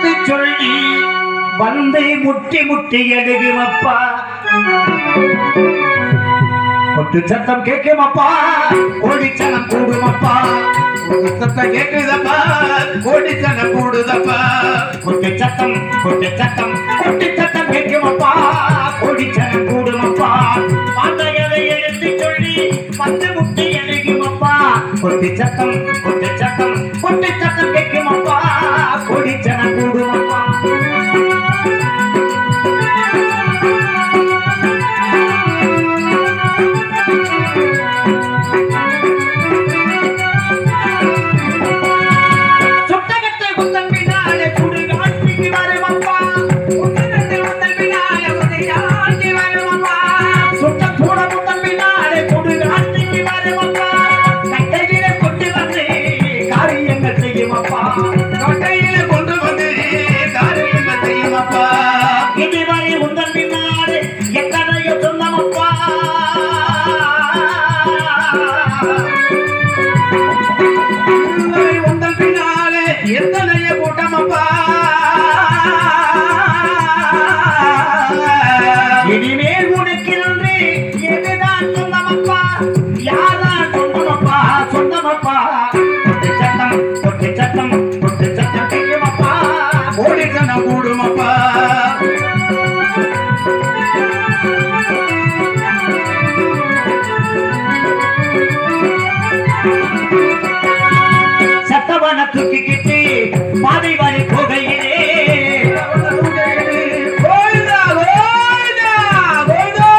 எடுத்து சொல்லி வந்து முட்டி முட்டி எழுகுமப்பா கொட்டு சத்தம் கேட்குமப்பா கோடிச்சனம் கூடுமப்பா ஒரு சத்தம் கேக்குதப்பா கோடித்தனம் கூடுதப்பா கொட்டு சத்தம் கொட்டு சத்தம் கொட்டு சத்தம் கேட்குமப்பா கோடிச்சனம் கூடுமப்பா பாந்தகதை எடுத்து சொல்லி வந்து முட்டி எழுகுமப்பா கொட்டு சத்தம் கொட்டு சத்தம் கொட்டு சத்தம் கேட்குமப்பா கோடிச்சனம் கூடுமப்பா சுட்டகத்தை குத்தம் பின்னாலே சுடுகாட்டுக்கு வருமப்பா சுட்டகத்தை குத்தம் பின்னாலே உதயாண்டி வருமப்பா சுட்ட சூட குத்தம் பின்னாலே சுடுகாட்டுக்கு வருமப்பா கட்டையில கொண்டு வந்து காரியங்கள் செய்யுமப்பா கொட்டையில கொண்டு வந்து காரியங்கள் செய்யுமப்பா இதுவரை உந்தன் பின்னாலே எத்தனையோ சொந்தமப்பா இதுவரை உந்தன் பின்னாலே எத்தனைய கூட்டமப்பா இனிமேல் உனக்கிருந்து எதுதான் சொந்தமப்பா யாதான் சொந்தமப்பா சொந்தமப்பா கொட்டு சத்தம் கொட்டு சத்தம் கொட்டு சத்தம் கேட்குமப்பா கோடித்தனம் கூடுமப்பா சத்தவன தூக்கிக்கிட்டு பாதை வழி போகையிலே கோயிலா கோயிலா கோயிலா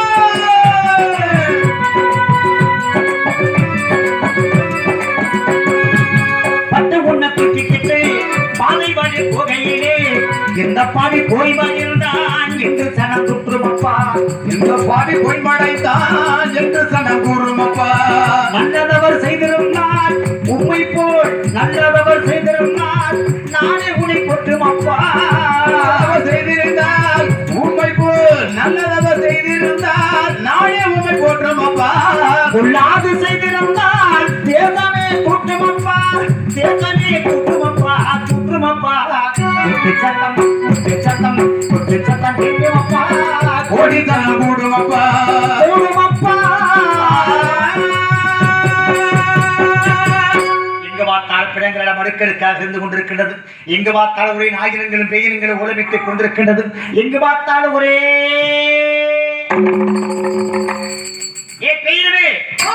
பட்டு உன்னை தூக்கிக்கிட்டு பாதை வழி போகையிலே இந்த பாவி போய் மகிழ்ந்தான் என்று சனம் துற்றுமப்பா இந்த பாவி பொய்மடைத்தான் என்று சனம் கூறுமப்பா நல்லதவர் செய்திருந்தால் உம்மை போல் நல்லதவர் செய்திருந்தால் நானே உன்னை கொட்டுமப்பா நல்லதவர் செய்திருந்தால் உண்மை போல் நல்லதவர் செய்திருந்தால் நானே உண்மை போற்றுமப்பா பொல்லாது செய்திருந்தால் தேசமே கூட்டுமப்பா தேசமே கூட்டுமப்பா சுற்றுமப்பா குட்டு சத்தம் குட்டு சத்தம் குட்டு சத்தம் கேட்குமப்பா கோடித்தனம் கூடுமப்பா கூடுமப்பா எங்கு பார்த்தால் பிணங்களிடம் அடுக்கடுக்காக இருந்து கொண்டிருக்கின்றது எங்கு பார்த்தால் ஒரே நாயினங்களும் பெயினங்களும் உலமிட்டுக் கொண்டிருக்கின்றது எங்கு பார்த்தாலும் ஒரே ஏ பெயினமே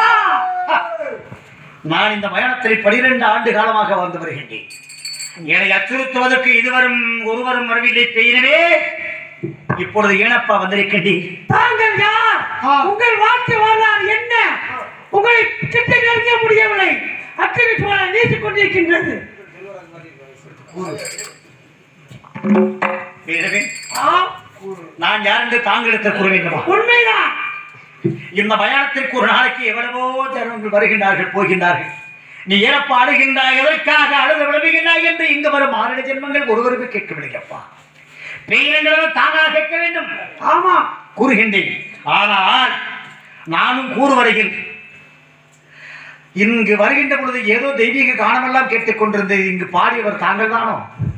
நான் இந்த பயணத்தில் பனிரெண்டு ஆண்டு காலமாக வந்து வருகின்றேன் என்னை அச்சுறுத்துவதற்கு இதுவரும் ஒருவரும் வரவில்லை பெயினமே இப்பொழுது ஏனப்பா வந்திருக்கின்றேன் தாங்கள் யார் உங்கள் வாழ்க்கை வரலாறு என்ன உங்களை கிட்ட நெருங்க முடியவில்லை அக்கறை போல நீட்டிக் கொண்டிருக்கின்றது பெயினமே ஆம், நான் யார் என்று தாங்களுக்கு கூற வேண்டுமா உண்மைதான் இந்த பயணத்திற்கு ஒரு நாளைக்கு எவ்வளவோ ஜனங்கள் வருகின்றார்கள் போகின்றார்கள் நீ ஏறப்பா அழுகின்றாய் எதற்காக அழுது விளம்புகின்றாய் என்று இங்கு வரும் ஆறு ஜென்மங்கள் ஒருவருக்கு கேட்கவில்லையப்பா பெயரங்களும் தானாக கேட்க வேண்டும் ஆமா கூறுகின்றேன் ஆனால் நானும் கூறு வருகிறேன் இங்கு வருகின்ற பொழுது ஏதோ தெய்வீக காணமெல்லாம் கேட்டுக் கொண்டிருந்தது இங்கு பாடியவர் தாங்கள் தானோ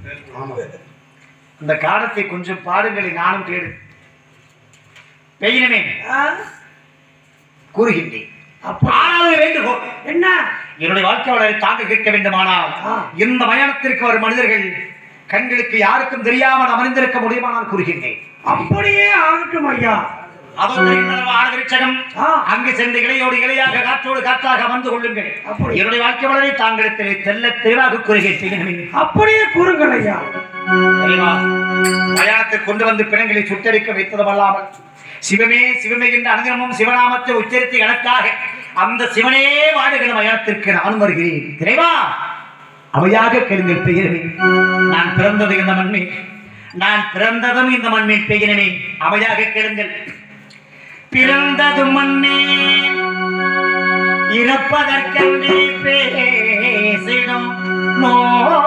அந்த காலத்தை கொஞ்சம் பாடுங்களை நானும் கேடு பெய்யனமே ஆ, கூறுகின்றேன் அப்ப ஆனால் வேண்டுகோள் என்ன என்னுடைய வாழ்க்கையாளரை தாங்க கேட்க வேண்டுமானால் ஆ. இந்த பயணத்திற்கு வரும் மனிதர்கள் கண்களுக்கு யாருக்கும் தெரியாமல் அமர்ந்திருக்க முடியுமானால் கூறுகின்றேன் அப்படியே ஆகட்டும் ஐயா அதோ தெரிகின்றனவா ஆடவிருச்சகம் ஆ. அங்கு சென்று இலையோடு இலையாக காற்றோடு காற்றாக அமர்ந்து கொள்ளுங்கள் அப்படி. என்னுடைய வாழ்க்கை வளரை தாங்களுக்கு தெல்ல தெளிவாக கூறுகிறேன் அப்படியே கூறுங்கள் ஐயா தெரியுமா மயானத்தை கொண்டு வந்து பிணங்களை சுட்டரிக்க வைத்ததும் அல்லாமல் சிவமே சிவமே என்ற அனுதினமும் சிவநாமத்தை உச்சரித்து எனக்காக அந்த சிவனே வாடுகிற மயானத்திற்கு நான் வருகிறேன் தெரியுமா அவையாக கேளுங்கள் பெயரவே நான் பிறந்தது இந்த மண்ணில் நான் பிறந்ததும் இந்த மண்ணில் பெயரவே அவையாக கேளுங்கள் பிறந்தது மண்ணே இறப்பதற்கென்றே பேசிடும் நோய்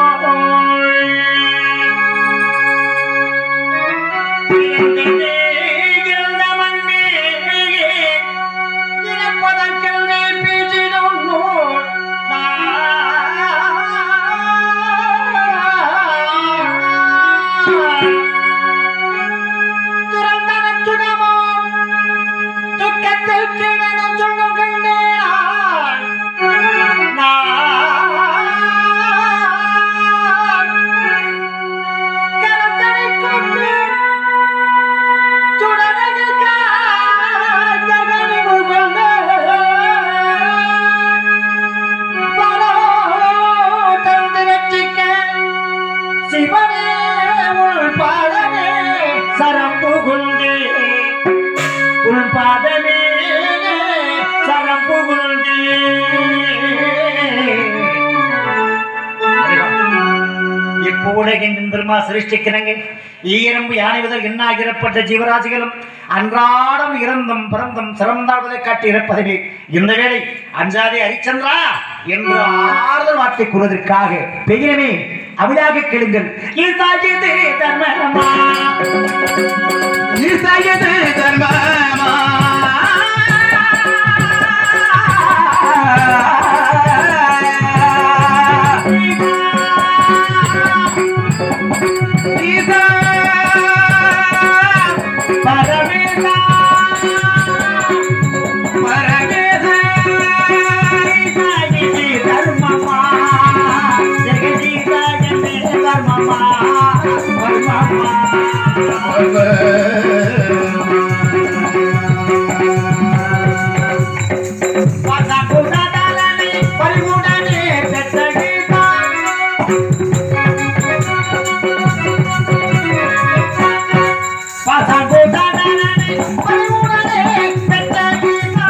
பிறந்ததே இந்த மண்ணே இறப்பதற்கென்றே பேசிடும் நோய் சிவனே உள் பாதமே சரம் புகுந்தே உள் பாதமே சரம் புகுந்தே இப்போ உலகின் பெருமா சிருஷ்டிக்கிறாங்க ஈரம்பு யானை முதல் எண்ணாகிரப்பட்ட ஜீவராசிகளும் அன்றாடம் இறந்தும் பிறந்தும் சிறந்தாடுவதை காட்டி இறப்பதவே இந்த வேளை அஞ்சாதே ஹரிச்சந்திரா என்று ஆறுதல் வார்த்தை கூறுவதற்காக பெயரமே அவிதாக கெளுங்கள் ஈசாயதே தர்மமா ஈசாயது தர்மமா ஈசா பரமேசா பரமேசா ஈசாயதே தர்மமா ஜெகதீசாயதே தர்மமா தர்மமா பசகுடதலனே பல்குடனே பெற்றகீதா பசகுடதலனே பல்குடனே பெற்றகீதா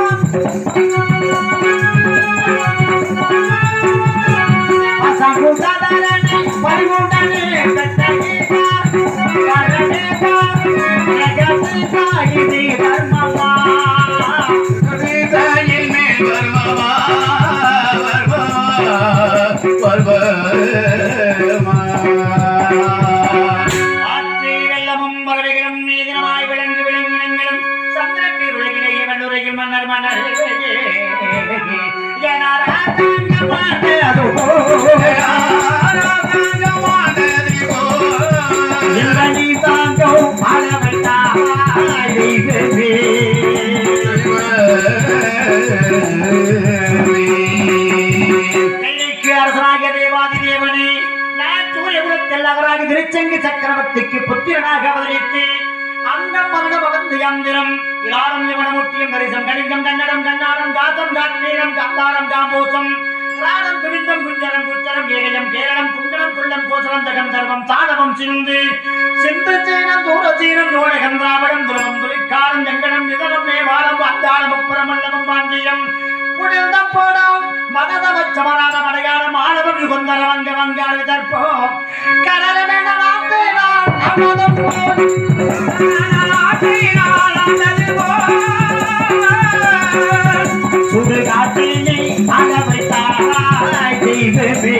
பசகுடதலனே பல்குடனே பெற்றகீதா பரமேசா ஜெகதீசா இது தர்மமா ஈசாயின் மேல் வர்மமா வர்மமா ஆற்றி வெள்ளமும் பறவைகளும் நீதினமாய் விளங்கு விளங்கினங்களும் சந்திரத்தில் உலகிலேயே வல்லுரையில் மன்னர் மன்னர் அரசனாகிய தேவாதி தேவனே நான் சூரியகுலத்தில் அவராக திருச்செங்கு சக்கரவர்த்திக்கு புத்திரனாக அவதரித்து அங்கம் மரணம் அகந்து யந்திரம் இலாரம் யவனமுட்டியம் கரிசம் கணிதம் கன்னடம் கண்ணாரம் காசம் காத்மீரம் காந்தாரம் காம்போசம் ராடம் துவிந்தம் குஞ்சரம் குச்சரம் ஏகயம் கேரளம் குண்டலம் குள்ளம் கோசலம் தகம் சர்வம் சாதவம் சிந்து சிந்து சீனம் தூரசீனம் நோடகம் திராவிடம் துருவம் துரிக்காரம் ஜங்கடம் நிதனம் மேவாளம் அந்தாளம் உப்புறம் மல்லமும் பாண்டியம் குடிந்த போடம் மகதவ சமராத மடையாளம் ஆளவம் யுகந்தர வங்க வங்காள விதற்போ கடலமென வார்த்தைதான் அமதம் போல் ஆற்றினால் அமது போல் சுடுகாட்டிலே அகவைத்தாய் தெய்வமே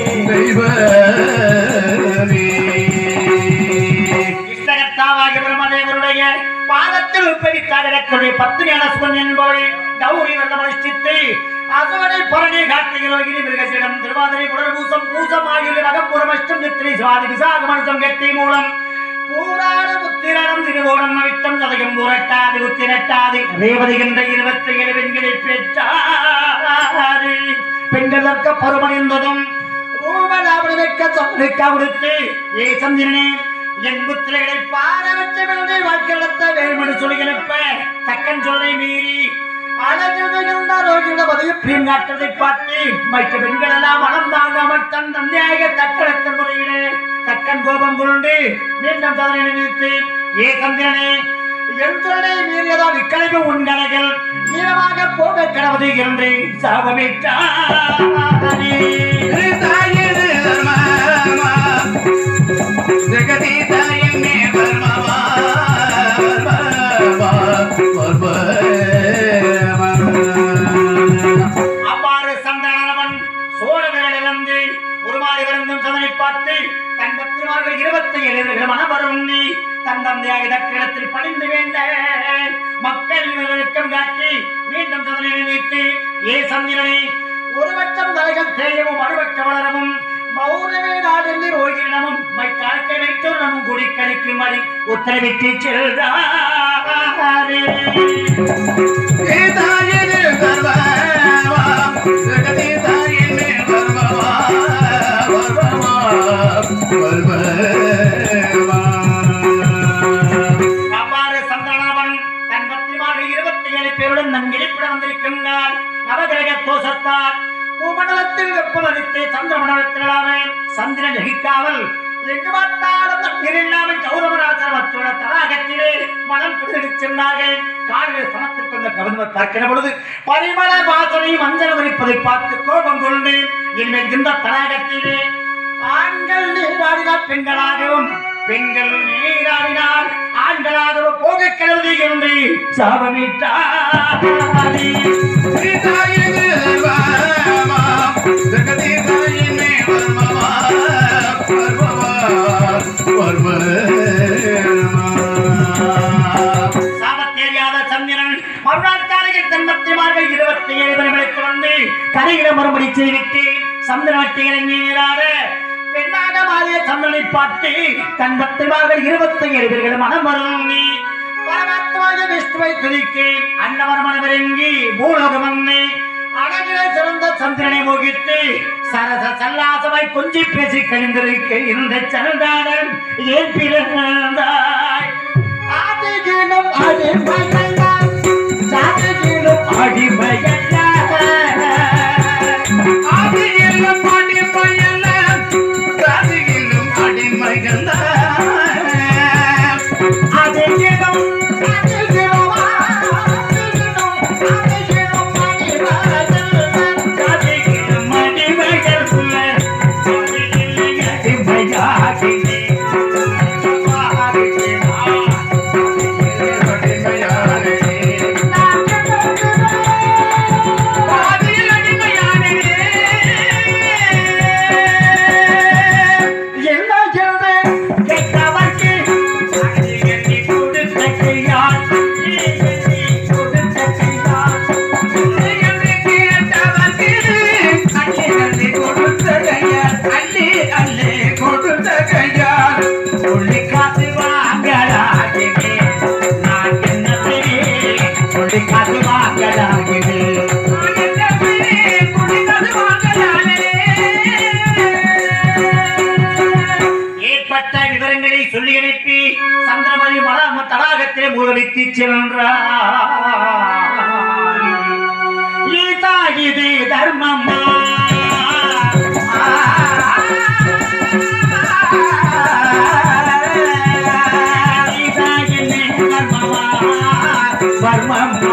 இஷ்டகர்த்தாவாகிய பிரம்மதேவருடைய பாதத்தில் உப்பவித்தாகக்கூடிய பத்து ஞானசுவன் என்பவளை கௌரி விரதம் அனுஷ்டித்து அசுவனை பரணி கார்த்திகை ரோகிணி மிருகசிடம் திருவாதிரை புனர்பூசம் பூசம் ஆகிய மகப்புறம் அஷ்டம் சித்திரை சுவாதி விசாக மனுஷம் கெட்டி மூலம் பூராட புத்திரம் திருவோணம் அவிட்டம் சதகம் புரட்டாதி புத்திரட்டாதி ரேவதி என்ற இருபத்தி ஏழு பெண்களை பெற்றாரு பெண்களுக்கு பருமணிந்ததும் ரூபலாவணிக்க சொன்னிக்க கொடுத்து ஏ சந்திரனே என் புத்திரைகளை பாரவற்ற விழுதை வாழ்க்கை நடத்த வேறுமனு சொல்கிறப்ப தக்கன் சொல்லை மீறி அழகில் மிகுந்த ரோகிட பதவியும் நாட்டதை பார்த்து மற்ற பெண்கள் எல்லாம் மனம் தாங்காமல் தன் தந்தையாக தக்கடத்த முறையிலே தக்கன் கோபம் கொண்டு மீண்டும் தவறை நினைத்து ஏ சந்திரனே என் சொல்லை மீறியதால் இக்கலைவு உன் கணக்கில் ஈரமாக போக கடவுது என்று சாபமிட்டாரே அவ்வாறு சந்திரனவன் சோழ விரலிழந்து உருமாறி வருந்தும் சதனை பார்த்து தன் பத்திரமார்கள் இருபத்தி ஏழு மனவரும் நீ தன் தந்தையாக தக்கிடத்தில் பணிந்து வேண்ட மக்கள் விளக்கம் காட்டி மீண்டும் சதனை நினைத்து ஏ சந்திரனே ஒரு பட்சம் தலைகள் தேயவும் அறுபட்ட வளரவும் மௌனமே நாடென்று ரோகிடமும் மைக்காழ்க்கை வைத்தோரமும் குடி கழிக்கும்படி உத்தரவிட்டு செல்றாரே அவ்வாறு சந்திரனவன் தன் பத்திரிமாக இருபத்தி ஏழு பேருடன் நம் இருப்பிட வந்திருக்கின்றார் நவகிரக தோஷத்தால் பூமண்டலத்தில் வெப்பமளித்து சந்திர மண்டலத்திலான சந்திரன் ஜகிக்காமல் எங்கு பார்த்தாலும் தண்ணீர் இல்லாமல் கௌரவராசனத்தோட தடாகத்திலே மனம் கொண்டு சென்றார்கள் காலில் சமத்துக் கொண்ட கவர்னர் பார்க்கிற பொழுது பரிமள வாசனை மஞ்சள் வரிப்பதை பார்த்து கோபம் கொண்டு இனிமேல் இந்த தடாகத்திலே ஆண்கள் நீராடினார் பெண்களாகவும் பெண்கள் நீராடினார் ஆண்களாகவும் போக கிளம்பி என்று சாபமிட்டார் சீதாயின் வர்மமா ஜெகதீசாயின் வர்மமா வர்மமா வர்மமா சாபத் தெரியாத சந்திரன் மறுநாள் காலையில் தன்மத்திமார்கள் இருபத்தி ஏழு பேர்களுக்கு வந்து கரையில மறுபடி செய்துவிட்டு சந்திரவட்டி இறங்கி நீராட பெண்ணாக மாறிய சந்திரனை பார்த்து தன் பக்திமார்கள் இருபத்தி ஏழு பேர்கள் மனம் வருந்தி பரமாத்மாக விஷ்ணுவை துதிக்கு அன்னவர் மனமிறங்கி பூலோகம் வந்து அழகில சிறந்த சந்திரனை மோகித்து சரச சல்லாசமாய் கொஞ்சி பேசி கழிந்திருக்க இந்த சந்தானன் ஏன் பிறந்தாய் ஆதிகிலும் அடிமையல்ல சாதிகிலும் அடிமையல்ல ஆதியிலும் அடிமையல்ல சாதியிலும் அடிமைகள் ஆதிகிலும் ஆதிகிலும் ஆதிகிலும் ஆதிகிலும் அடிமையல்ல சாதிகிலும் அடிமையல்ல சாதிகிலும் அடிமையாகினே காசு வாங்கலாகினே ஏற்பட்ட விவரங்களை சொல்லி அனுப்பி சந்திரமணி மலாம தடாகத்திலே மூழ்கடித்து சென்றார் ஈதா இது தர்மமா ஈதா என்ன தர்மமா வர்மமா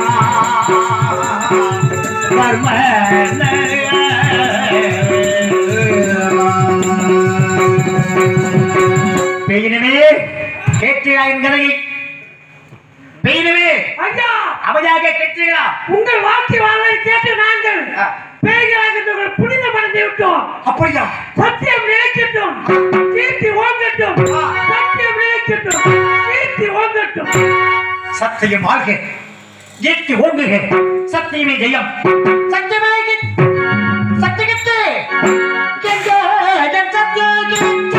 வர்ம பெயினவே கேட்டீரா என்கிறதை பெயினவே ஐயா அமைதியாக கேட்டீர்களா உங்கள் வாக்கு வாழ்வை கேட்டு நாங்கள் ஆ. பேய்களாக உங்கள் புனிதமடைந்து விட்டோம் அப்படியா சத்தியம் நிலைக்கட்டும் கீர்த்தி ஓங்கட்டும் சத்தியம் நிலைக்கட்டும் கீர்த்தி ஓங்கட்டும் சத்தியம் வாழ்க ஏற்றி ஓங்குக சத்தியமே ஜெயம் சத்தியமே சத்தியகித்து எங்க என் சத்தியகித்து